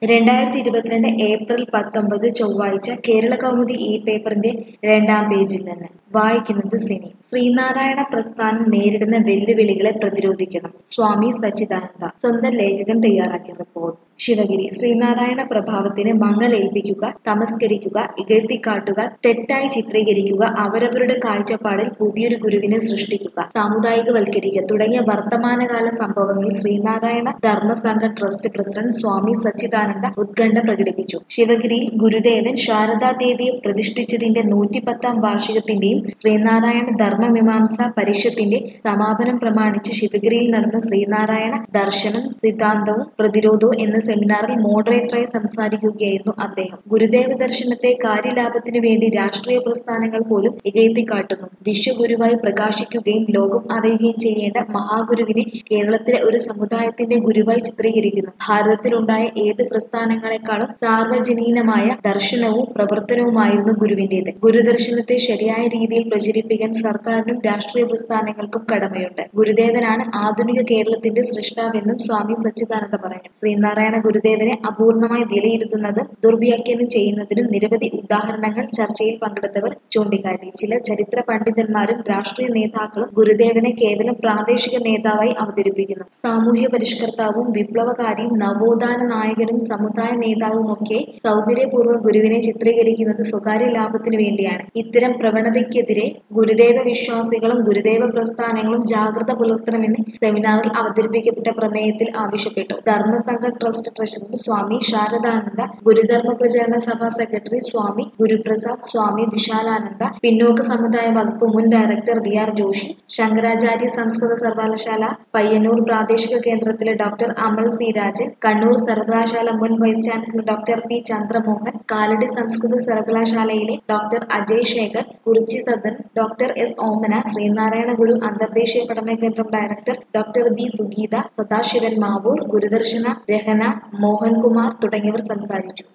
രണ്ടായിരത്തി ഇരുപത്തിരണ്ട് ഏപ്രിൽ പത്തൊമ്പത് ചൊവ്വാഴ്ച കേരള കൗമുദി ഈ പേപ്പറിന്റെ രണ്ടാം പേജിൽ നിന്ന് വായിക്കുന്നത് സിനി ശ്രീനാരായണ പ്രസ്ഥാനം നേരിടുന്ന വെല്ലുവിളികളെ പ്രതിരോധിക്കണം സ്വാമി സച്ചിദാനന്ദ സ്വന്തം ലേഖകൻ തയ്യാറാക്കിയ റിപ്പോർട്ട് ശിവഗിരി ശ്രീനാരായണ പ്രഭാവത്തിന് മങ്ങലേൽപ്പിക്കുക തമസ്കരിക്കുക ഇകഴ്ത്തിക്കാട്ടുക തെറ്റായി ചിത്രീകരിക്കുക അവരവരുടെ കാഴ്ചപ്പാടിൽ പുതിയൊരു ഗുരുവിനെ സൃഷ്ടിക്കുക സാമുദായികവൽക്കരിക്കുക തുടങ്ങിയ വർത്തമാനകാല സംഭവങ്ങളിൽ ശ്രീനാരായണ ധർമ്മസംഘ ട്രസ്റ്റ് പ്രസിഡന്റ് സ്വാമി സച്ചിദാനന്ദ ഉത്കണ്ഠ പ്രകടിപ്പിച്ചു ശിവഗിരിയിൽ ഗുരുദേവൻ ശാരദാദേവിയെ പ്രതിഷ്ഠിച്ചതിന്റെ നൂറ്റിപ്പത്താം വാർഷികത്തിന്റെയും ശ്രീനാരായണ ധർമ്മമീമാംസ പരിഷത്തിന്റെ സമാപനം പ്രമാണിച്ച് ശിവഗിരിയിൽ നടന്ന ശ്രീനാരായണ ദർശനം സിദ്ധാന്തവും പ്രതിരോധവും എന്ന സെമിനാറിൽ മോഡറേറ്ററായി സംസാരിക്കുകയായിരുന്നു അദ്ദേഹം ഗുരുദേവ ദർശനത്തെ കാര്യലാഭത്തിനു വേണ്ടി രാഷ്ട്രീയ പ്രസ്ഥാനങ്ങൾ പോലും ഇകഴ്ത്തിക്കാട്ടുന്നു വിശ്വഗുരുവായി പ്രകാശിക്കുകയും ലോകം അറിയുകയും ചെയ്യേണ്ട മഹാഗുരുവിനെ കേരളത്തിലെ ഒരു സമുദായത്തിന്റെ ഗുരുവായി ചിത്രീകരിക്കുന്നു ഭാരതത്തിലുണ്ടായ ഏത് പ്രസ്ഥാനങ്ങളെക്കാളും സാർവജനീനമായ ദർശനവും പ്രവർത്തനവുമായിരുന്നു ഗുരുവിന്റേത് ഗുരുദർശനത്തെ ശരിയായ രീതിയിൽ പ്രചരിപ്പിക്കാൻ സർക്കാരിനും രാഷ്ട്രീയ പ്രസ്ഥാനങ്ങൾക്കും കടമയുണ്ട് ഗുരുദേവനാണ് ആധുനിക കേരളത്തിന്റെ സൃഷ്ടാവെന്നും സ്വാമി സച്ചിദാനന്ദ പറഞ്ഞു ശ്രീനാരായണ ഗുരുദേവനെ അപൂർണമായി വിലയിരുത്തുന്നതും ദുർവ്യാഖ്യാനം ചെയ്യുന്നതിനും നിരവധി ഉദാഹരണങ്ങൾ ചർച്ചയിൽ പങ്കെടുത്തവർ ചൂണ്ടിക്കാട്ടി ചില ചരിത്ര പണ്ഡിതന്മാരും രാഷ്ട്രീയ നേതാക്കളും ഗുരുദേവനെ കേവലം പ്രാദേശിക നേതാവായി അവതരിപ്പിക്കുന്നു സാമൂഹ്യ പരിഷ്കർത്താവും വിപ്ലവകാരിയും നവോത്ഥാന നായകനും സമുദായ നേതാവുമൊക്കെ സൗകര്യപൂർവ്വം ഗുരുവിനെ ചിത്രീകരിക്കുന്നത് സ്വകാര്യ ലാഭത്തിനു വേണ്ടിയാണ് ഇത്തരം പ്രവണതയ്ക്കെതിരെ ഗുരുദേവ വിശ്വാസികളും ഗുരുദേവ പ്രസ്ഥാനങ്ങളും ജാഗ്രത പുലർത്തണമെന്ന് സെമിനാറിൽ അവതരിപ്പിക്കപ്പെട്ട പ്രമേയത്തിൽ ആവശ്യപ്പെട്ടു Dharma Sangha trust treasurer Swami Sharadananda Gurudharma Prachara Sabha secretary Swami Guruprasad Swami Vishalananda പിന്നോക്ക സമുദായ വകുപ്പ് മുൻ director V R Joshi Sankaracharya സംസ്കൃത സർവകലാശാല പയ്യന്നൂർ പ്രാദേശിക കേന്ദ്രത്തിലെ ഡോക്ടർ അമൽ സി രാജൻ കണ്ണൂർ സർവകലാശാല മുൻ vice chancellor doctor P Chandramohan Kalady സംസ്കൃത സർവകലാശാലയിലെ doctor Ajay Sekhar Kurichi Sadan doctor S Omana Sree Narayana Guru അന്തർദേശീയ പഠന കേന്ദ്രം director doctor B Sugeetha Sadasivan Mavoor Gurudarshana Rahana Mohankumar തുടങ്ങിയവർ സംസാരിച്ചു